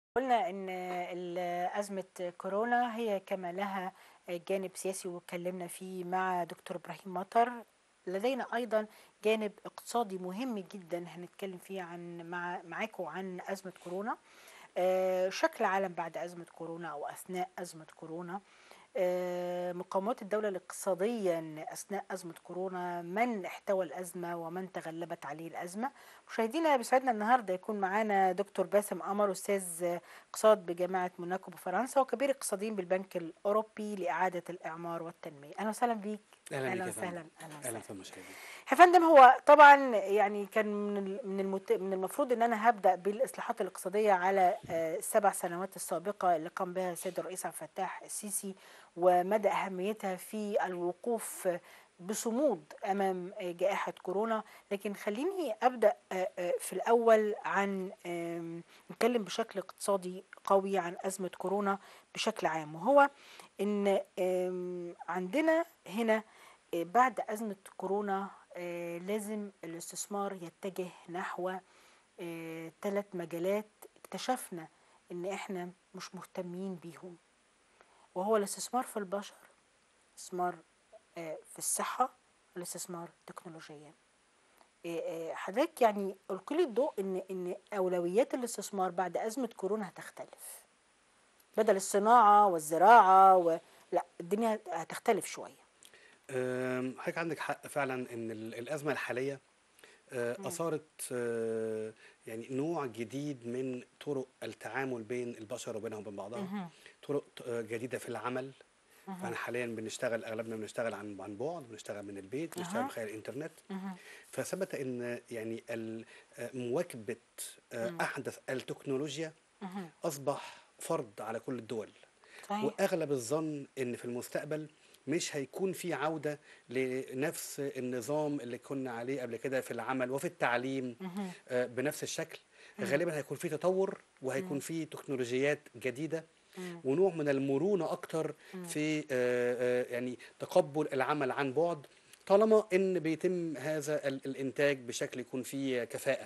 قلنا ان ال- ازمه كورونا هي كما لها جانب سياسي واتكلمنا فيه مع دكتور ابراهيم مطر لدينا ايضا جانب اقتصادي مهم جدا هنتكلم فيه عن مع معاكم عن ازمه كورونا آه، شكل العالم بعد ازمه كورونا او اثناء ازمه كورونا آه، مقاومات الدولة الاقتصاديا أثناء أزمة كورونا من احتوى الأزمة ومن تغلبت عليه الأزمة مشاهدينا بيسعدنا النهاردة يكون معانا دكتور باسم قمر أستاذ اقتصاد بجامعة موناكو بفرنسا وكبير اقتصاديين بالبنك الأوروبي لإعادة الإعمار والتنمية أهلا وسهلا بيك اهلا بك يا وسهلا فندم أهلا اهلا وسهلا وسهلا مشاهدي يا فندم هو طبعا يعني كان من ال- من المت... من المفروض ان انا هبدا بالاصلاحات الاقتصاديه على آه، السبع سنوات السابقه اللي قام بها السيد الرئيس عبد الفتاح السيسي ومدى اهميتها في الوقوف بصمود امام آه، جائحه كورونا لكن خليني ابدا آه، آه، في الاول عن آم، نتكلم بشكل اقتصادي قوي عن ازمه كورونا بشكل عام وهو ان آم، عندنا هنا آه، بعد أزمة كورونا آه، لازم الاستثمار يتجه نحو ثلاث مجالات اكتشفنا ان احنا مش مهتمين بيهم وهو الاستثمار في البشر الاستثمار آه، في الصحة والاستثمار تكنولوجيا آه، آه، حضرتك يعني ألقي لي الضوء ان ان اولويات الاستثمار بعد ازمة كورونا هتختلف بدل الصناعة والزراعة و... لا الدنيا هتختلف شوية أم، حضرتك عندك حق فعلا ان ال- الازمه الحاليه أه، اثارت أه، يعني نوع جديد من طرق التعامل بين البشر وبينهم وبين بعضها طرق أه، جديده في العمل فاحنا حاليا بنشتغل اغلبنا بنشتغل عن عن بعد بنشتغل من البيت بنشتغل أها. من خلال الانترنت فثبت ان يعني ال- أه، مواكبه أه، احدث التكنولوجيا اصبح فرض على كل الدول صحيح واغلب الظن ان في المستقبل مش هيكون في عوده لنفس النظام اللي كنا عليه قبل كده في العمل وفي التعليم آه، بنفس الشكل غالبا هيكون في تطور وهيكون في تكنولوجيات جديده ونوع من المرونه اكتر في آه، آه، يعني تقبل العمل عن بعد طالما ان بيتم هذا ال- الانتاج بشكل يكون فيه كفاءه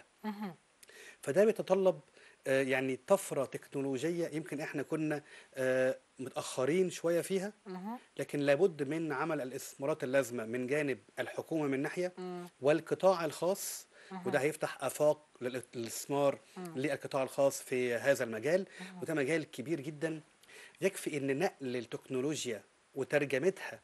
فده بيتطلب آه، يعني طفرة تكنولوجية يمكن احنا كنا آه، متأخرين شوية فيها لكن لابد من عمل الاستثمارات اللازمة من جانب الحكومة من ناحية والقطاع الخاص وده هيفتح آفاق لل- للاستثمار للقطاع الخاص في هذا المجال وده مجال كبير جدا يكفي ان نقل التكنولوجيا وترجمتها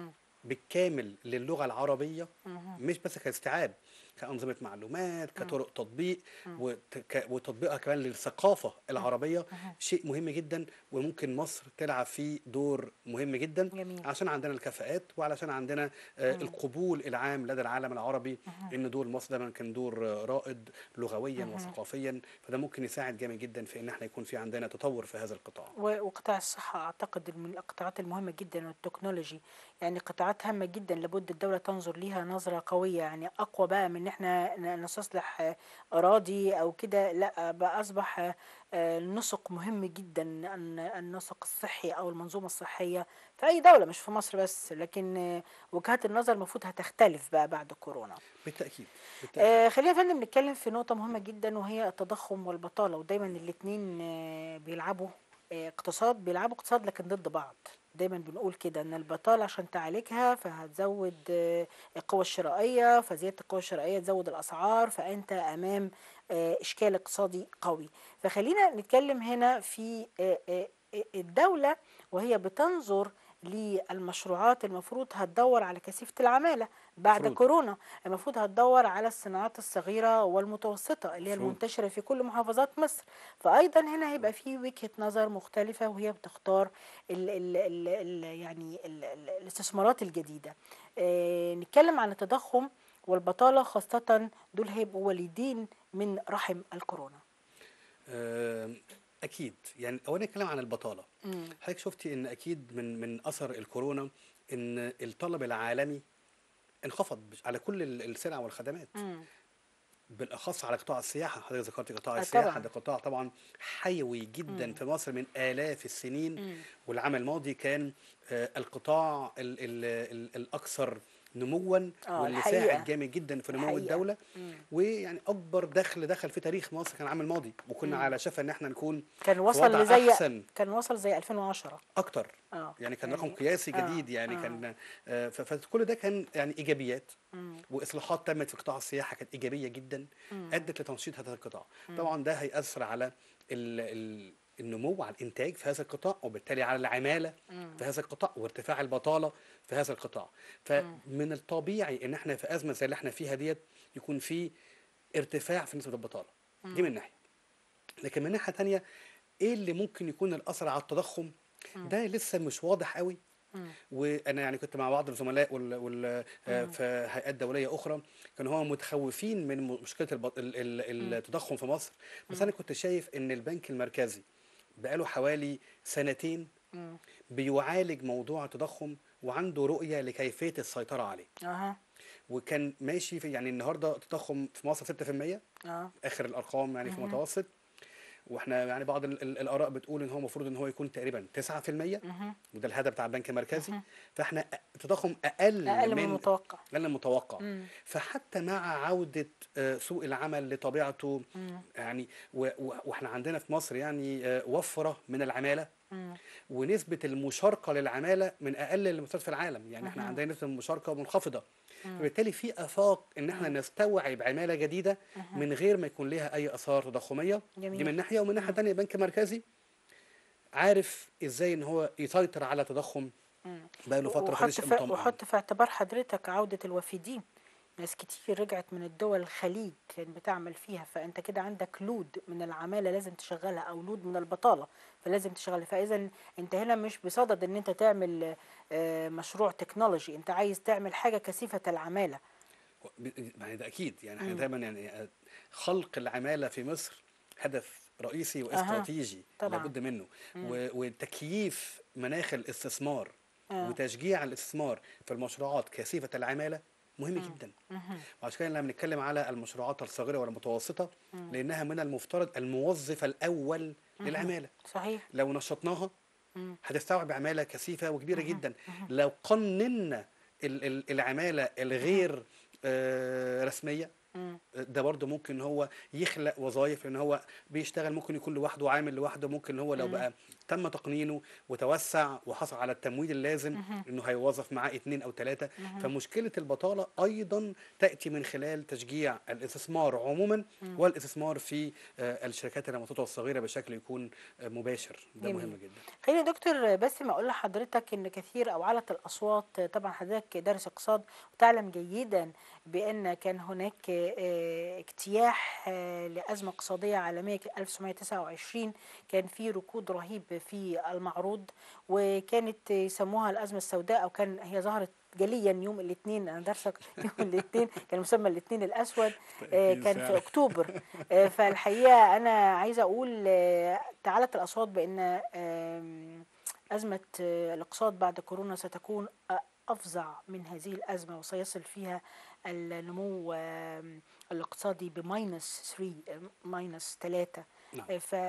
بالكامل للغة العربية مش بس كاستيعاب كأنظمة معلومات كطرق تطبيق وت- ك- وتطبيقها كمان للثقافة العربية شيء مهم جدا وممكن مصر تلعب فيه دور مهم جدا جميل. عشان عندنا الكفاءات وعلشان عندنا آه، القبول العام لدى العالم العربي ان دور مصر دايما كان دور آه، رائد لغويا وثقافيا فده ممكن يساعد جامد جدا في ان احنا يكون في عندنا تطور في هذا القطاع و- وقطاع الصحة أعتقد من القطاعات المهمة جدا والتكنولوجي يعني قطاعات هامة جدا لابد الدولة تنظر ليها نظرة قوية يعني أقوى بقى من إن إحنا ن- نستصلح آه، أراضي أو كده لا بقى أصبح آه، آه، النسق مهم جدا الن- النسق الصحي أو المنظومة الصحية في أي دولة مش في مصر بس لكن آه، وجهات النظر المفروض هتختلف بقى بعد كورونا بالتأكيد بالتأكيد آه خلينا يا فندم نتكلم في نقطة مهمة جدا وهي التضخم والبطالة ودايما الاتنين آه بيلعبوا آه اقتصاد بيلعبوا اقتصاد لكن ضد بعض دايما بنقول كده ان البطالة عشان تعالجها فهتزود آه القوة الشرائية فزيادة القوة الشرائية تزود الأسعار فأنت أمام آه إشكال اقتصادي قوي فخلينا نتكلم هنا في آه آه آه، الدولة وهي بتنظر للمشروعات المفروض هتدور على كثيفة العمالة بعد مفروض. كورونا المفروض هتدور على الصناعات الصغيرة والمتوسطة اللي هي مفروض. المنتشرة في كل محافظات مصر فأيضا هنا هيبقى في وجهة نظر مختلفة وهي بتختار ال ال ال ال يعني ال ال الاستثمارات الجديدة آه نتكلم عن التضخم والبطالة خاصة دول هيبقوا وليدين من رحم الكورونا آم، اكيد يعني اولا نتكلم عن البطاله حضرتك شفتي ان اكيد من من اثر الكورونا ان الطلب العالمي انخفض بش- على كل ال- السلع والخدمات بالاخص على قطاع السياحه حضرتك ذكرتي قطاع آه، السياحه طبعاً. ده قطاع طبعا حيوي جدا في مصر من الاف السنين والعام الماضي كان آه، القطاع ال ال ال الاكثر نموا آه، واللي الحقيقة. ساعد جامد جدا في نمو الحقيقة. الدوله ويعني اكبر دخل دخل في تاريخ مصر كان العام الماضي وكنا على شفا ان احنا نكون كان في وصل وضع لزي احسن كان وصل زي 2010 اكتر اه يعني كان رقم قياسي آه، جديد يعني آه. كان آه، ف- فكل ده كان يعني ايجابيات واصلاحات تمت في قطاع السياحه كانت ايجابيه جدا ادت لتنشيط هذا القطاع طبعا ده هياثر على ال ال النمو على الانتاج في هذا القطاع وبالتالي على العماله في هذا القطاع وارتفاع البطاله في هذا القطاع فمن الطبيعي ان احنا في ازمه زي اللي احنا فيها ديت يكون في ارتفاع في نسبه البطاله دي من ناحيه لكن من ناحيه تانية ايه اللي ممكن يكون الاثر على التضخم ده لسه مش واضح قوي وانا يعني كنت مع بعض الزملاء وال وال آه، في هيئات دوليه اخرى كانوا هم متخوفين من م- مشكله الب- ال- ال- التضخم في مصر بس انا كنت شايف ان البنك المركزي بقاله حوالي سنتين بيعالج موضوع التضخم وعنده رؤيه لكيفيه السيطره عليه اها وكان ماشي في يعني النهارده التضخم في مصر 6% اه اخر الارقام يعني في المتوسط واحنا يعني بعض ال- ال- الاراء بتقول ان هو المفروض ان هو يكون تقريبا 9% وده الهدف بتاع البنك المركزي فاحنا أ- التضخم اقل, اقل من المتوقع اقل من المتوقع فحتى مع عوده آه، سوق العمل لطبيعته يعني و- و- واحنا عندنا في مصر يعني آه، وفره من العماله ونسبه المشاركه للعماله من اقل المستويات في العالم يعني احنا عندنا نسبه المشاركه منخفضه فبالتالي في افاق ان احنا نستوعب عماله جديده من غير ما يكون لها اي اثار تضخميه جميل. دي من ناحيه ومن ناحيه ثانيه البنك المركزي عارف ازاي ان هو يسيطر على تضخم بقى له فتره وحط فليش في مطمئن وحط في اعتبار حضرتك عودة الوافدين ناس كتير رجعت من الدول الخليج كانت بتعمل فيها فانت كده عندك لود من العمالة لازم تشغلها او لود من البطالة فلازم تشغلها فاذا انت هنا مش بصدد ان انت تعمل آه، مشروع تكنولوجي انت عايز تعمل حاجة كثيفة العمالة يعني ده اكيد يعني احنا دايما يعني خلق العماله في مصر هدف رئيسي واستراتيجي طبعاً. لابد منه و- وتكييف مناخ الاستثمار آه. وتشجيع الاستثمار في المشروعات كثيفه العماله مهم جدا وعشان كده لما بنتكلم على المشروعات الصغيره والمتوسطه لانها من المفترض الموظف الاول للعماله صحيح لو نشطناها هتستوعب عماله كثيفه وكبيره جدا لو قننا ال- ال- العماله الغير آه، رسميه ده برضه ممكن ان هو يخلق وظائف لان هو بيشتغل ممكن يكون لوحده عامل لوحده ممكن ان هو لو بقى تم تقنينه وتوسع وحصل على التمويل اللازم انه هيوظف معاه اثنين او ثلاثه فمشكله البطاله ايضا تاتي من خلال تشجيع الاستثمار عموما والاستثمار في آه، الشركات المتوسطه والصغيره بشكل يكون آه، مباشر ده جميل. مهم جدا خليني يا دكتور بس ما اقول لحضرتك ان كثير او علت الاصوات طبعا حضرتك دارس اقتصاد وتعلم جيدا بان كان هناك آه، اجتياح آه، لازمه اقتصاديه عالميه ك- 1929 كان في ركود رهيب في المعروض وكانت يسموها الازمه السوداء او كان هي ظهرت جليا يوم الاثنين انا دارسه يوم الاثنين كان مسمى الاثنين الاسود آه، كان في اكتوبر آه، فالحقيقه انا عايزه اقول آه، تعالت الاصوات بان آم، ازمه آه، الاقتصاد بعد كورونا ستكون آه، افظع من هذه الازمه وسيصل فيها النمو آم، الاقتصادي بماينس 3 آه، ماينس 3 نعم.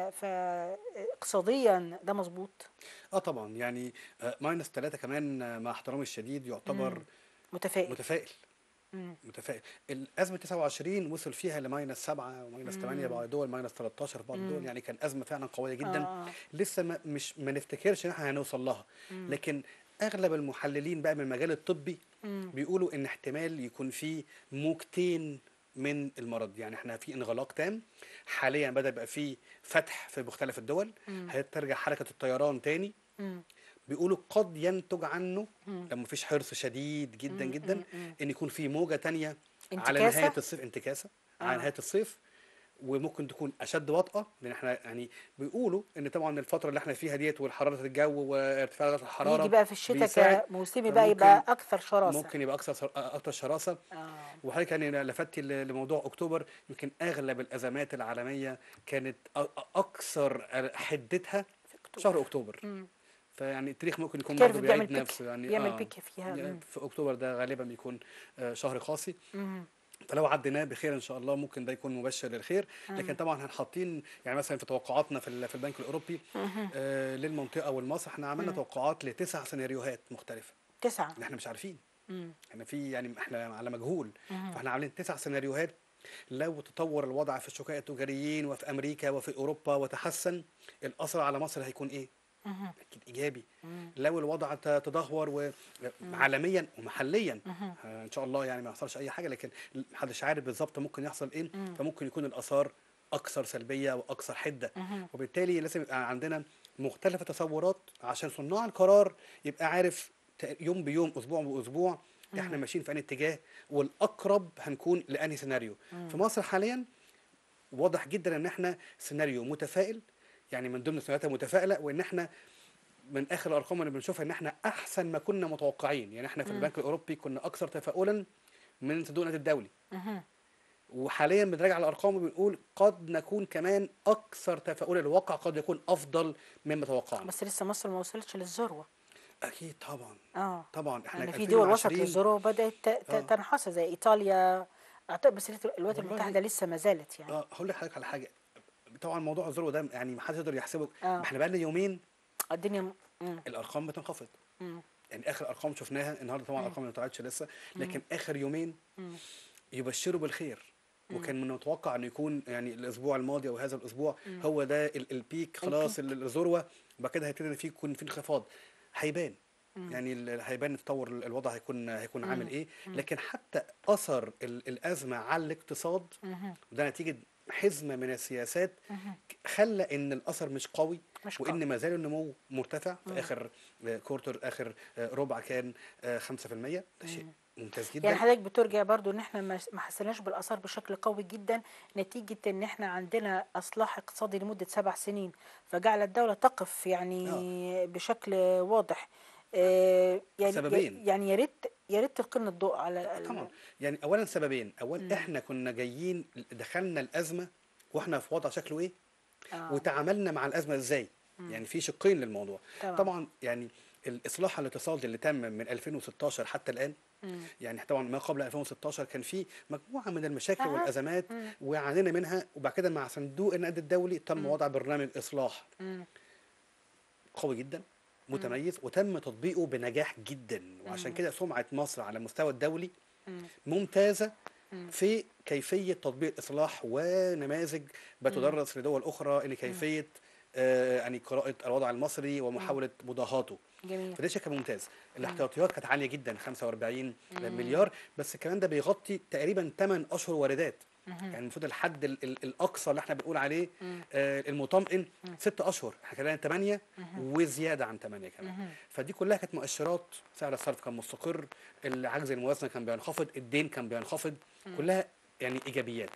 فاقتصاديا ده مظبوط اه طبعا يعني آه، ماينس ثلاثة كمان آه، مع احترامي الشديد يعتبر متفائل متفائل مم. متفائل الازمه 29 وصل فيها لماينس 7 وماينس 8 بعض الدول ماينس 13 في بعض الدول يعني كان ازمه فعلا قويه جدا آه. لسه ما مش ما نفتكرش ان احنا هنوصل لها لكن اغلب المحللين بقى من المجال الطبي بيقولوا ان احتمال يكون في موجتين من المرض يعني احنا في انغلاق تام حاليا بدا يبقى في فتح في مختلف الدول هترجع حركه الطيران تاني مم. بيقولوا قد ينتج عنه لما مفيش حرص شديد جدا جدا ان يكون في موجه تانية على انتكاسة؟ نهايه الصيف انتكاسه على آه. نهايه الصيف وممكن تكون اشد وطأه لان احنا يعني بيقولوا ان طبعا الفتره اللي احنا فيها ديت وحراره الجو وارتفاع درجه الحراره يجي بقى في الشتاء بيساعد. كموسمي بقى فممكن- يبقى اكثر شراسه ممكن يبقى اكثر سر- اكثر شراسه آه. وحضرتك يعني لفتي ل- لموضوع اكتوبر يمكن اغلب الازمات العالميه كانت أ- أ- اكثر حدتها شهر اكتوبر فيعني التاريخ ممكن يكون كيرف برضه بيعمل بيعيد بيك- نفسه يعني بيعمل بيك فيها. يعني مم. في اكتوبر ده غالبا بيكون آه، شهر قاسي مم. فلو عديناه بخير ان شاء الله ممكن ده يكون مبشر للخير لكن طبعا هنحاطين يعني مثلا في توقعاتنا في ال- في البنك الاوروبي آه للمنطقه والمصر احنا عملنا توقعات لتسع سيناريوهات مختلفه تسعة اللي احنا مش عارفين مم. احنا في يعني احنا على مجهول مهم. فاحنا عاملين تسع سيناريوهات لو تطور الوضع في الشركاء التجاريين وفي امريكا وفي اوروبا وتحسن الاثر على مصر هيكون ايه؟ مهم. اكيد ايجابي مم. لو الوضع ت- تدهور وعالميا ومحليا مهم. آه، ان شاء الله يعني ما يحصلش اي حاجه لكن محدش عارف بالظبط ممكن يحصل ايه مم. فممكن يكون الاثار اكثر سلبيه واكثر حده مهم. وبالتالي لازم يبقى عندنا مختلف التصورات عشان صناع القرار يبقى عارف ت- يوم بيوم اسبوع باسبوع احنا ماشيين في انهي اتجاه والاقرب هنكون لانهي سيناريو في مصر حاليا واضح جدا ان احنا سيناريو متفائل يعني من ضمن السيناريوهات المتفائله وان احنا من اخر الارقام اللي بنشوفها ان احنا احسن ما كنا متوقعين يعني احنا في البنك الاوروبي كنا اكثر تفاؤلا من صندوق النقد الدولي مهم. وحاليا بنراجع الارقام وبنقول قد نكون كمان اكثر تفاؤلا الواقع قد يكون افضل مما توقعنا بس لسه مصر ما وصلتش للذروه اكيد طبعا اه طبعا احنا يعني في دول وصلت 2020 للذروه وبدات ت- ت- آه. تنحصر زي ايطاليا اعتقد بس الولايات والله المتحده لسه ما زالت يعني اه هقول لحضرتك على حاجه طبعا موضوع الذروه ده يعني ما حدش يقدر يحسبه آه. ما احنا بقالنا يومين الدنيا م- مم. الارقام بتنخفض مم. يعني اخر ارقام شفناها النهارده طبعا الارقام ما طلعتش لسه لكن اخر يومين مم. يبشروا بالخير وكان من المتوقع انه يكون يعني الاسبوع الماضي او هذا الاسبوع هو ده ال- البيك خلاص ال- الذروه وبعد كده هيبتدي في يكون في انخفاض هيبان يعني ال- هيبان تطور ال- الوضع هيكون هيكون عامل ايه لكن حتى اثر ال- الازمه على الاقتصاد مهم. وده نتيجه حزمه من السياسات خلى ان الاثر مش قوي مش وان قوي. ما زال النمو مرتفع في اخر آه، كورتر اخر آه، ربع كان آه، 5% ده شيء ممتاز جدا يعني حضرتك بترجع برضو ان احنا ما ما حسناش بالاثار بشكل قوي جدا نتيجه ان احنا عندنا اصلاح اقتصادي لمده سبع سنين فجعل الدوله تقف يعني بشكل واضح آه، يعني سببين. يعني يا ريت يا ريت تلقي لنا الضوء على ال- طبعا يعني اولا سببين اولا احنا كنا جايين دخلنا الازمه واحنا في وضع شكله ايه آه. وتعاملنا مع الازمه ازاي يعني في شقين للموضوع طبعا. طبعا يعني الاصلاح الاقتصادي اللي تم من 2016 حتى الان مم. يعني طبعا ما قبل 2016 كان في مجموعه من المشاكل أها. والازمات وعانينا منها وبعد كده مع صندوق النقد الدولي تم وضع برنامج اصلاح مم. قوي جدا متميز وتم تطبيقه بنجاح جدا وعشان كده سمعه مصر على المستوى الدولي مم. ممتازه في كيفيه تطبيق الاصلاح ونماذج بتدرس لدول اخرى ان كيفيه آه يعني قراءه الوضع المصري ومحاوله مضاهاته جميل فده شيء كان ممتاز الاحتياطيات كانت عاليه جدا 45 مليار بس الكلام ده بيغطي تقريبا 8 اشهر واردات يعني المفروض الحد ال ال الاقصى اللي احنا بنقول عليه آه المطمئن 6 اشهر احنا كده 8 وزياده عن 8 كمان فدي كلها كانت مؤشرات سعر الصرف كان مستقر العجز الموازنه كان بينخفض الدين كان بينخفض كلها يعني ايجابيات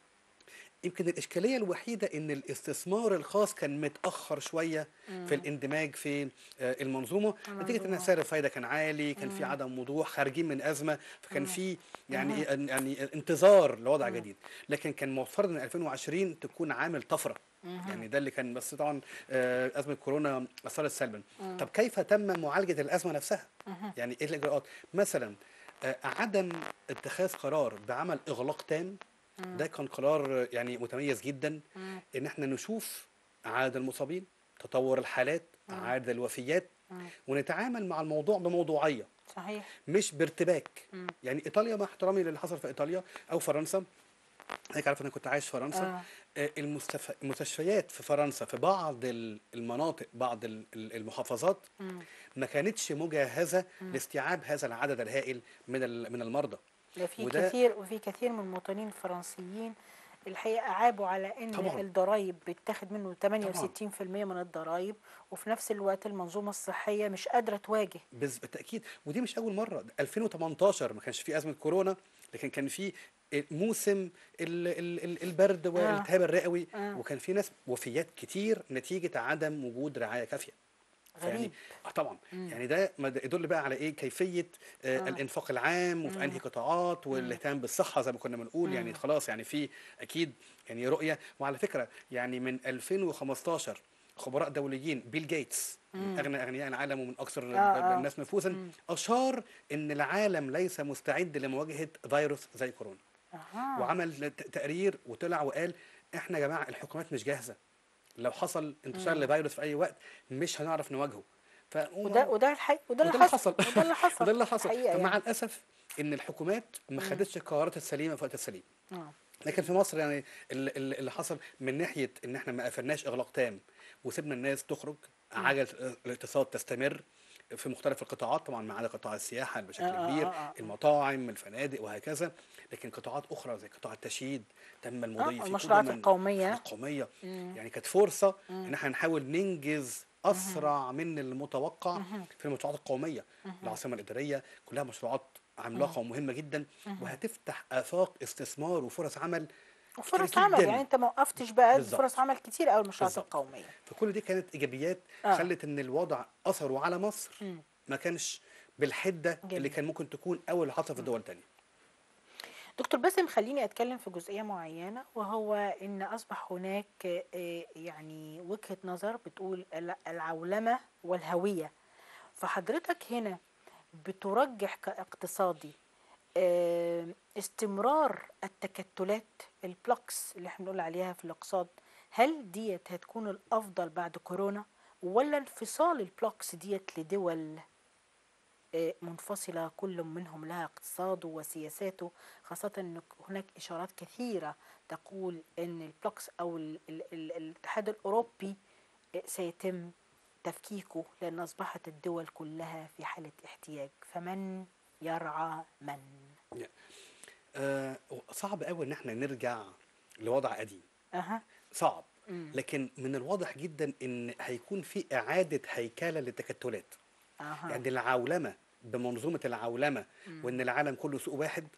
يمكن الإشكالية الوحيدة إن الاستثمار الخاص كان متأخر شوية في الاندماج في آه، المنظومة نتيجة إن سعر الفايدة كان عالي كان في عدم وضوح خارجين من أزمة فكان في يعني إيه، أن- يعني انتظار لوضع جديد لكن كان مفترض إن 2020 تكون عامل طفرة يعني ده اللي كان بس طبعا آه، أزمة كورونا أثرت سلبا طب كيف تم معالجة الأزمة نفسها يعني إيه الإجراءات مثلا آه، عدم اتخاذ قرار بعمل إغلاق تام ده كان قرار يعني متميز جدا ان احنا نشوف عدد المصابين تطور الحالات عدد الوفيات ونتعامل مع الموضوع بموضوعيه صحيح مش بارتباك يعني ايطاليا مع احترامي للي حصل في ايطاليا او فرنسا هيك عارف انا كنت عايش في فرنسا آه. آه، المستف... المستشفيات في فرنسا في بعض ال- المناطق بعض ال- ال- المحافظات ما كانتش مجهزه لاستيعاب هذا العدد الهائل من ال- من المرضى ده في وده- كثير وفي كثير من المواطنين الفرنسيين الحقيقه عابوا على ان طبعاً. الضرايب بيتاخد منه 68% من الضرايب وفي نفس الوقت المنظومه الصحيه مش قادره تواجه بز- بالتاكيد ودي مش اول مره ده 2018 ما كانش في ازمه كورونا لكن كان في موسم ال ال ال البرد والالتهاب الرئوي آه. وكان في ناس وفيات كتير نتيجه عدم وجود رعايه كافيه فيعني غريب. اه طبعا يعني ده ما ده يدل بقى على ايه كيفيه آه آه. الانفاق العام وفي انهي قطاعات والاهتمام بالصحه زي ما كنا بنقول يعني خلاص يعني في اكيد يعني رؤيه وعلى فكره يعني من 2015 خبراء دوليين بيل جيتس من اغنى اغنياء العالم ومن اكثر آه، آه. الناس نفوذا اشار ان العالم ليس مستعد لمواجهه فيروس زي كورونا اها وعمل ت- تقرير وطلع وقال احنا يا جماعه الحكومات مش جاهزه لو حصل انتشار لفيروس في اي وقت مش هنعرف نواجهه ف وده وده الحقيقة وده وده اللي اللي حصل حصل وده اللي حصل وده اللي حصل حقيقة فمع يعني. الاسف ان الحكومات ما خدتش القرارات السليمه في الوقت السليم آه. لكن في مصر يعني ال- ال- اللي حصل من ناحيه ان احنا ما قفلناش اغلاق تام وسيبنا الناس تخرج عجله الاقتصاد تستمر في مختلف القطاعات طبعا ما عدا قطاع السياحه بشكل آه، آه، كبير آه، آه. المطاعم الفنادق وهكذا لكن قطاعات اخرى زي قطاع التشييد تم المضي آه، فيه المشروعات قدما القومية. القوميه يعني كانت فرصه ان احنا نحاول ننجز اسرع من المتوقع في المشروعات القوميه العاصمه الاداريه كلها مشروعات عملاقه ومهمه جدا وهتفتح افاق استثمار وفرص عمل كتير وفرص عمل جداً. يعني انت ما وقفتش بقى بالظبط. فرص عمل كتير قوي المشروعات بالظبط. القوميه فكل دي كانت ايجابيات آه. خلت ان الوضع اثره على مصر ما كانش بالحده جميل. اللي كان ممكن تكون او اللي حصل في دول تانية دكتور باسم خليني اتكلم في جزئيه معينه وهو ان اصبح هناك آه، يعني وجهه نظر بتقول الع- العولمه والهويه فحضرتك هنا بترجح كاقتصادي آه، استمرار التكتلات البلوكس اللي احنا بنقول عليها في الاقتصاد هل ديت هتكون الافضل بعد كورونا ولا انفصال البلوكس ديت لدول آه، منفصلة كل منهم لها اقتصاده وسياساته خاصة أن هناك إشارات كثيرة تقول أن البلوكس أو ال ال ال الاتحاد الأوروبي آه، سيتم تفكيكه لأن أصبحت الدول كلها في حالة احتياج فمن يرعى من آه صعب قوي ان احنا نرجع لوضع قديم أها صعب لكن من الواضح جدا ان هيكون في اعاده هيكله للتكتلات أها يعني العولمه بمنظومه العولمه وان العالم كله سوق واحد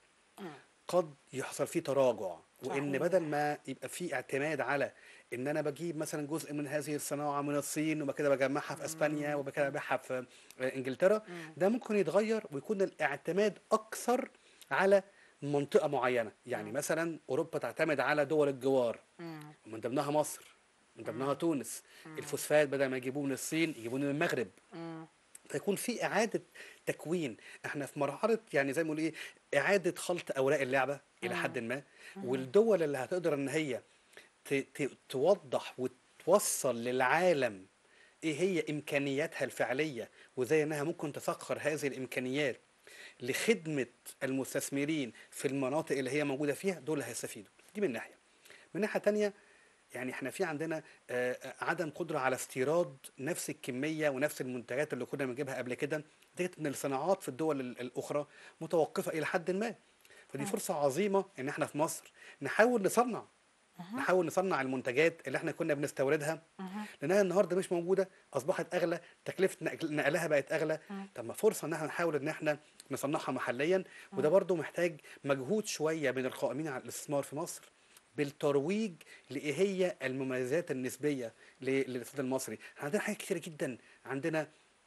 قد يحصل فيه تراجع وان صحيح. بدل ما يبقى في اعتماد على ان انا بجيب مثلا جزء من هذه الصناعه من الصين وبعد كده بجمعها في اسبانيا وبعد كده ببيعها في انجلترا ده ممكن يتغير ويكون الاعتماد اكثر على منطقه معينه يعني مثلا اوروبا تعتمد على دول الجوار من ضمنها مصر من ضمنها تونس الفوسفات بدل ما يجيبوه من الصين يجيبوه من المغرب فيكون في اعاده تكوين احنا في مرحله يعني زي ما نقول ايه اعاده خلط اوراق اللعبه الى حد ما والدول اللي هتقدر ان هي ت- ت- توضح وتوصل للعالم ايه هي امكانياتها الفعليه وازاي انها ممكن تسخر هذه الامكانيات لخدمه المستثمرين في المناطق اللي هي موجوده فيها دول اللي هيستفيدوا دي من ناحيه من ناحيه تانية يعني احنا في عندنا آه، آه، عدم قدره على استيراد نفس الكميه ونفس المنتجات اللي كنا بنجيبها قبل كده نتيجه ان الصناعات في الدول ال- الاخرى متوقفه الى حد ما فدي فرصه عظيمه ان احنا في مصر نحاول نصنع نحاول نصنع المنتجات اللي احنا كنا بنستوردها لانها النهارده مش موجوده اصبحت اغلى تكلفه نقل- نقلها بقت اغلى طب ما فرصه ان احنا نحاول ان احنا نصنعها محليا وده برضو محتاج مجهود شويه من القائمين على الاستثمار في مصر بالترويج لايه هي المميزات النسبيه ل- للاقتصاد المصري احنا عندنا حاجات كتيره جدا عندنا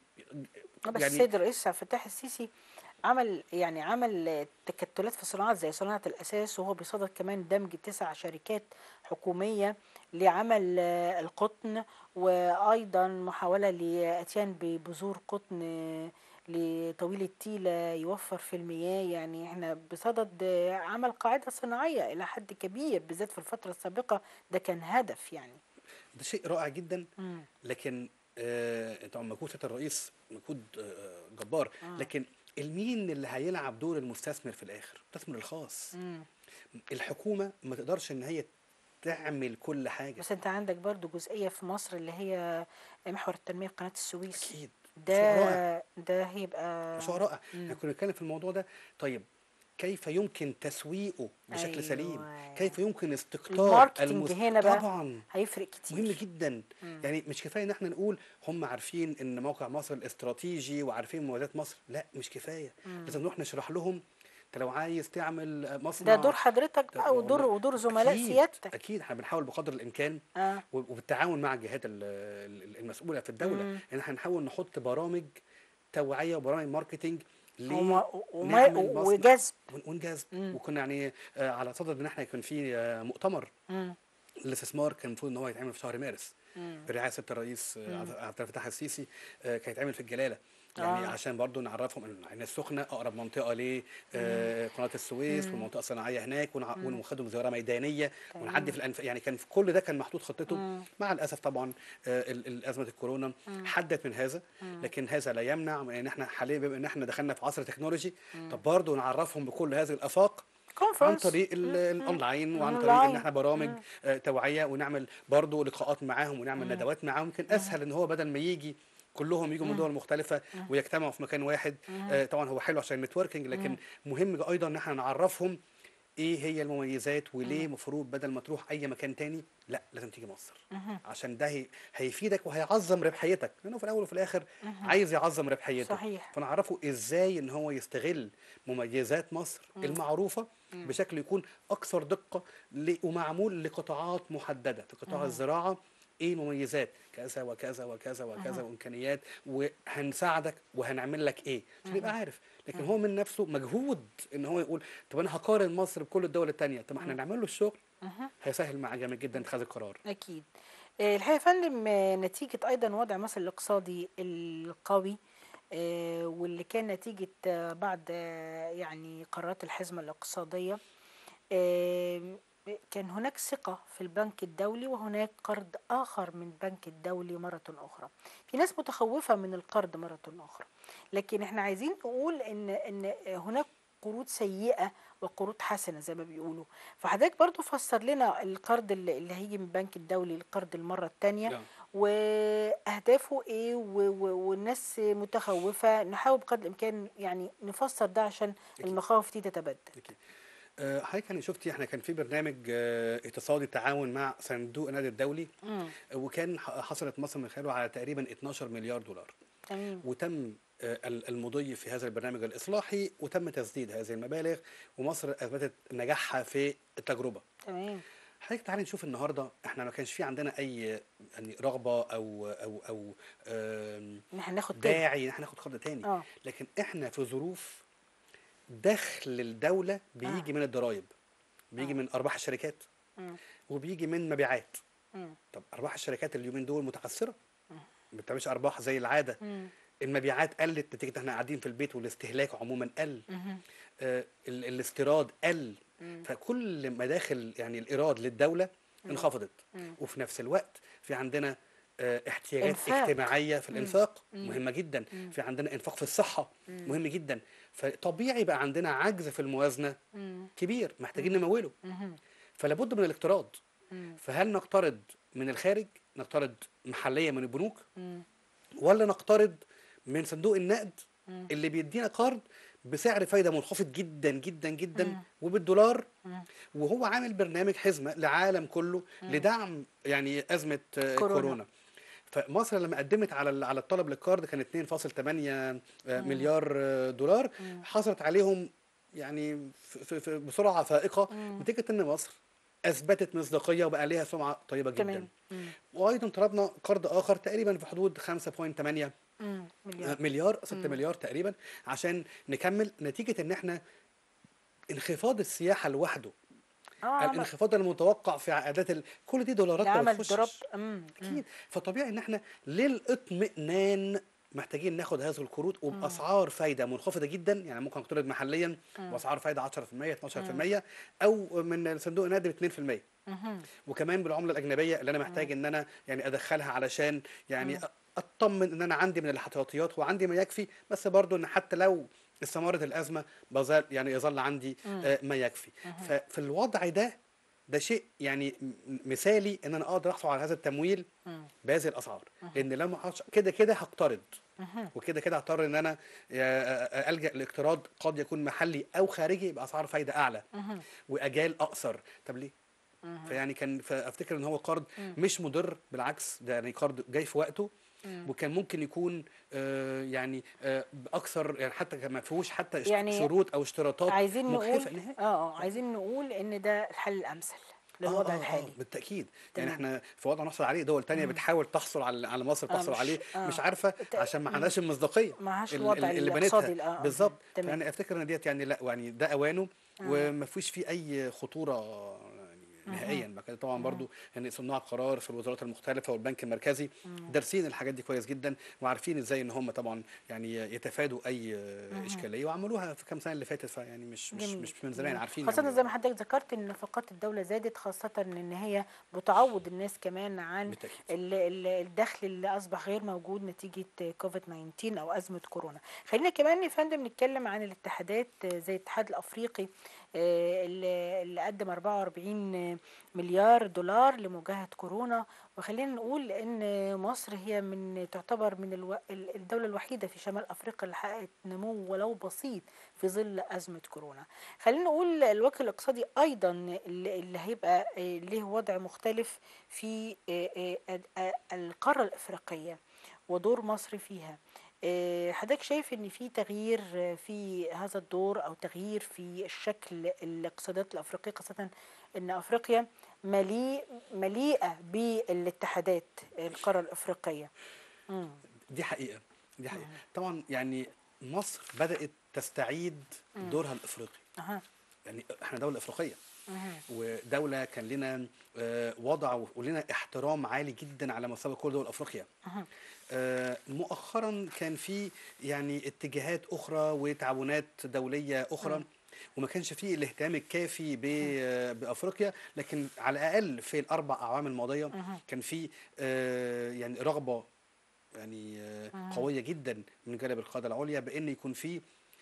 بس السيد الرئيس عبد الفتاح السيسي عمل يعني عمل تكتلات في صناعات زي صناعة الأساس وهو بيصدد كمان دمج تسع شركات حكومية لعمل آه، القطن وأيضا محاولة لأتيان ببذور قطن آه، لطويل التيلة يوفر في المياه يعني احنا بصدد آه، عمل قاعدة صناعية إلى حد كبير بالذات في الفترة السابقة ده كان هدف يعني ده شيء رائع جدا مم. لكن آه طبعا مجهود سياده الرئيس مجهود آه جبار لكن المين اللي هيلعب دور المستثمر في الاخر المستثمر الخاص مم. الحكومه ما تقدرش ان هي تعمل كل حاجه بس انت عندك برضو جزئية في مصر اللي هي محور التنمية في قناة السويس اكيد مشروع رائع ده ده هيبقى مشروع رائع احنا كنا بنتكلم في الموضوع ده طيب كيف يمكن تسويقه بشكل أيوة. سليم كيف يمكن استقطاب الماركتينج هنا بقى طبعا هيفرق كتير مهم جدا يعني مش كفايه ان احنا نقول هم عارفين ان موقع مصر الاستراتيجي وعارفين مميزات مصر لا مش كفايه لازم نروح نشرح لهم انت لو عايز تعمل مصنع ده دور حضرتك بقى ودور والله ودور زملاء أكيد سيادتك اكيد احنا بنحاول بقدر الامكان اه وبالتعاون مع الجهات ال- ال- المسؤوله في الدوله ان احنا هنحاول نحط برامج توعيه وبرامج ماركتينج وما وما نعمل مصنع وجذب ون- ونجذب وكنا يعني آه، على صدد ان احنا يكون في آه، مؤتمر مم. الاستثمار كان المفروض ان هو يتعمل في شهر مارس برعايه سياده الرئيس آه، عبد عبد الفتاح السيسي آه، كان يتعمل في الجلاله يعني آه. عشان برضو نعرفهم ان العين السخنه اقرب منطقه لقناه السويس والمنطقه الصناعيه هناك ونع- وناخدهم زياره ميدانيه ونعدي في الأنف... يعني كان في كل ده كان محطوط خطته مع الاسف طبعا آه، ال- ال- ازمه الكورونا حدت من هذا لكن هذا لا يمنع من ان احنا حاليا بما ان احنا دخلنا في عصر تكنولوجي طب برضو نعرفهم بكل هذه الافاق عن كونفرنس طريق ال- الاونلاين وعن طريق أونلاين. ان احنا برامج آه، توعيه ونعمل برضو لقاءات معاهم ونعمل ندوات معاهم يمكن اسهل ان هو بدل ما يجي كلهم يجوا من دول مختلفه ويجتمعوا في مكان واحد آه، طبعا هو حلو عشان النتوركينج لكن مهم ايضا ان احنا نعرفهم ايه هي المميزات وليه المفروض بدل ما تروح اي مكان تاني لا لازم تيجي مصر عشان ده هي- هيفيدك وهيعظم ربحيتك لانه في الاول وفي الاخر عايز يعظم ربحيته صحيح. فنعرفه ازاي ان هو يستغل مميزات مصر المعروفه بشكل يكون اكثر دقه ل- ومعمول لقطاعات محدده في قطاع الزراعه ايه مميزات كذا وكذا وكذا وكذا وامكانيات وهنساعدك وهنعمل لك ايه عشان يبقى عارف لكن هو من نفسه مجهود ان هو يقول طب انا هقارن مصر بكل الدول التانية طب ما احنا نعمل له الشغل هيسهل معاه جامد جدا اتخاذ القرار أكيد آه، الحقيقة يا فندم آه، نتيجة أيضا وضع مصر الاقتصادي القوي آه، واللي كان نتيجة آه، بعد آه، يعني قرارات الحزمة الاقتصادية آه، كان هناك ثقة في البنك الدولي وهناك قرض آخر من البنك الدولي مرة أخرى في ناس متخوفة من القرض مرة أخرى لكن احنا عايزين نقول إن إن هناك قروض سيئة وقروض حسنة زي ما بيقولوا فحضرتك برضو فسر لنا القرض اللي اللي هيجي من البنك الدولي القرض المرة التانية نعم. وأهدافه إيه و- و- والناس متخوفة نحاول بقدر الإمكان يعني نفسر ده عشان المخاوف دي تتبدد أكيد. آه، حضرتك يعني شفتي احنا كان في برنامج آه، اقتصادي تعاون مع صندوق النقد الدولي مم. آه، وكان ح- حصلت مصر من خلاله على تقريبا 12 مليار دولار تمام وتم آه، ال- المضي في هذا البرنامج الإصلاحي وتم تسديد هذه المبالغ ومصر أثبتت نجاحها في التجربة تمام حضرتك تعالي نشوف النهارده احنا ما كانش في عندنا اي يعني رغبه او او او آم، إن احنا ناخد تاني داعي ان احنا ناخد قرض تاني اه لكن احنا في ظروف دخل الدوله بيجي من الضرايب بيجي آه. من ارباح الشركات مم. وبيجي من مبيعات مم. طب ارباح الشركات اليومين دول متعثره ما بتعملش ارباح زي العاده مم. المبيعات قلت نتيجه ان احنا قاعدين في البيت والاستهلاك عموما قل مهم. آه ال- الاستيراد قل فكل مداخل يعني الايراد للدوله انخفضت مم. وفي نفس الوقت في عندنا آه، احتياجات إنفاق. اجتماعيه في الانفاق مهمه جدا في عندنا انفاق في الصحه مهم جدا فطبيعي بقى عندنا عجز في الموازنه مم. كبير محتاجين نموله مهم. فلا بد من الاقتراض مم. فهل نقترض من الخارج نقترض محليا من البنوك مم. ولا نقترض من صندوق النقد اللي بيدينا قرض بسعر فايده منخفض جدا جدا جدا وبالدولار وهو عامل برنامج حزمه لعالم كله لدعم يعني ازمه آه، كورونا. كورونا فمصر لما قدمت على ال- على الطلب للقرض كان 2.8 آه، مليار آه، دولار حصلت عليهم يعني في في في بسرعه فائقه نتيجه ان مصر اثبتت مصداقيه وبقى ليها سمعه طيبه جدا تمام مم. وايضا طلبنا قرض اخر تقريبا في حدود 5.8 مم. مليار مليار 6 مليار تقريبا عشان نكمل نتيجه ان احنا انخفاض السياحه لوحده اه عمل- الانخفاض المتوقع في عائدات ال... كل دي دولارات ما عمل بتخشش. ضرب مم. اكيد فطبيعي ان احنا للاطمئنان محتاجين ناخد هذه القروض وباسعار فايده منخفضه جدا يعني ممكن نقترض محليا واسعار فايده 10% 12% او من صندوق النقد ب 2% مهم. وكمان بالعمله الاجنبيه اللي انا محتاج ان انا يعني ادخلها علشان يعني أ- اطمن ان انا عندي من الاحتياطيات وعندي ما يكفي بس برضو ان حتى لو استمرت الازمه بظل يعني يظل عندي آه، ما يكفي ففي الوضع ده ده شيء يعني م- مثالي ان انا اقدر احصل على هذا التمويل مم. بهذه الاسعار لان لما أحص- كده كده هقترض مهم. وكده كده هضطر ان انا آه، الجا لاقتراض قد يكون محلي او خارجي باسعار فايده اعلى مهم. واجال اقصر طب ليه فيعني كان فافتكر ان هو قرض مش مضر بالعكس ده يعني قرض جاي في وقته وكان ممكن يكون آه يعني آه اكثر يعني حتى ما فيهوش حتى اشت- يعني شروط او اشتراطات عايزين نقول مجحفه نهائي اه اه عايزين نقول ان ده الحل الامثل للوضع آه، آه، الحالي آه بالتاكيد تمام. يعني احنا في وضع نحصل عليه دول تانية بتحاول تحصل على على مصر آه، تحصل مش- عليه آه. مش عارفه ت- عشان ما عندهاش المصداقيه معهاش ال- الوضع ال- اللي الاقتصادي بنتها آه، آه. بالظبط تمام يعني افتكر ان ديت يعني لا يعني ده اوانه وما فيش فيه اي خطوره يعني نهائيا بعد كده طبعا برضو ان صناع القرار في الوزارات المختلفه والبنك المركزي دارسين الحاجات دي كويس جدا وعارفين ازاي ان هم طبعا يعني يتفادوا اي اشكاليه وعملوها في كام سنه اللي فاتت فيعني مش مش جميل. مش من زمان جميل. عارفين خاصة يعملوا زي ما حضرتك ذكرت ان نفقات الدولة زادت خاصة ان هي بتعوض الناس كمان عن بالتأكيد. ال- ال- الدخل اللي اصبح غير موجود نتيجة كوفيد 19 او ازمة كورونا. خلينا كمان يا فندم نتكلم عن الاتحادات زي الاتحاد الافريقي آه، اللي اللي قدم 44 مليار دولار لمواجهة كورونا وخلينا نقول ان مصر هي من تعتبر من الو... ال- الدولة الوحيدة في شمال افريقيا اللي حققت نمو ولو بسيط في ظل ازمة كورونا. خلينا نقول الوجه الاقتصادي ايضا اللي اللي هيبقى آه، له وضع مختلف في آه، آه، آه، القارة الافريقية ودور مصر فيها. آه، حضرتك شايف ان في تغيير آه، في هذا الدور او تغيير في الشكل الاقتصادات الافريقيه خاصه ان افريقيا مليء مليئه بالاتحادات القاره الافريقيه مم. دي حقيقه دي حقيقه طبعا يعني مصر بدات تستعيد دورها الافريقي اها يعني احنا دوله افريقيه مهم. ودوله كان لنا آه، وضع ولنا احترام عالي جدا على مستوى كل دول افريقيا مهم. آه، مؤخرا كان في يعني اتجاهات اخرى وتعاونات دوليه اخرى وما كانش فيه الاهتمام الكافي ب- بافريقيا لكن على الاقل في الاربع اعوام الماضيه كان في آه، يعني رغبه يعني آه، قويه جدا من جانب القاده العليا بان يكون في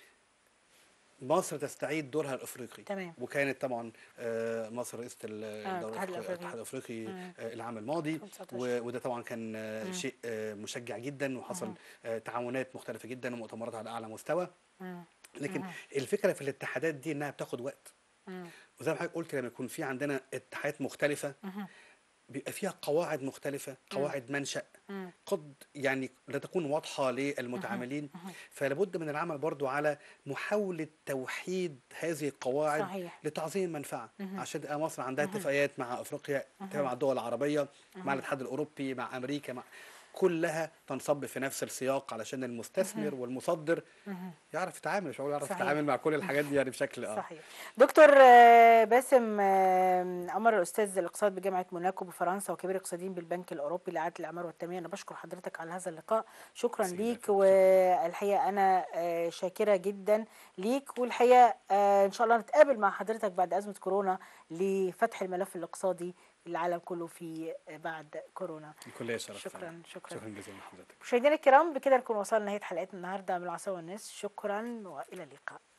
مصر تستعيد دورها الافريقي تمام. وكانت طبعا آه، مصر رئيسه ال- الدورة الاتحاد الأفريقية- الأفريقي. الاتحاد الافريقي مم. آه، العام الماضي 19. و- وده طبعا كان آه، شيء آه، مشجع جدا وحصل آه، تعاونات مختلفه جدا ومؤتمرات على اعلى مستوى مم. لكن الفكره في الاتحادات دي انها بتاخد وقت مم. وزي ما حضرتك قلت لما يكون في عندنا اتحادات مختلفه بيبقى فيها قواعد مختلفه قواعد منشأ مم. قد يعني لا تكون واضحه للمتعاملين فلابد من العمل برضو على محاولة توحيد هذه القواعد صحيح. لتعظيم المنفعة عشان تبقى مصر عندها اتفاقيات مع أفريقيا اتفاقيات مع الدول العربية مع الاتحاد الأوروبي مع أمريكا مع كلها تنصب في نفس السياق علشان المستثمر والمصدر يعرف يتعامل مش هقول يعرف صحيح. يتعامل مع كل الحاجات دي يعني بشكل اه صحيح دكتور آه، باسم آه، عمر الاستاذ الاقتصاد بجامعه موناكو بفرنسا وكبير الاقتصاديين بالبنك الاوروبي لاعاده الاعمار والتنميه انا بشكر حضرتك على هذا اللقاء شكرا سيدة ليك الفل. والحقيقه انا آه، شاكره جدا ليك والحقيقه آه، ان شاء الله نتقابل مع حضرتك بعد ازمه كورونا لفتح الملف الاقتصادي للعالم كله في آه، بعد كورونا الكلية شرف شكراً، فعلاً. شكراً. شكرا جزيلا لحضرتك مشاهدينا الكرام بكده نكون وصلنا نهايه حلقتنا النهارده من العصا والناس شكرا والى اللقاء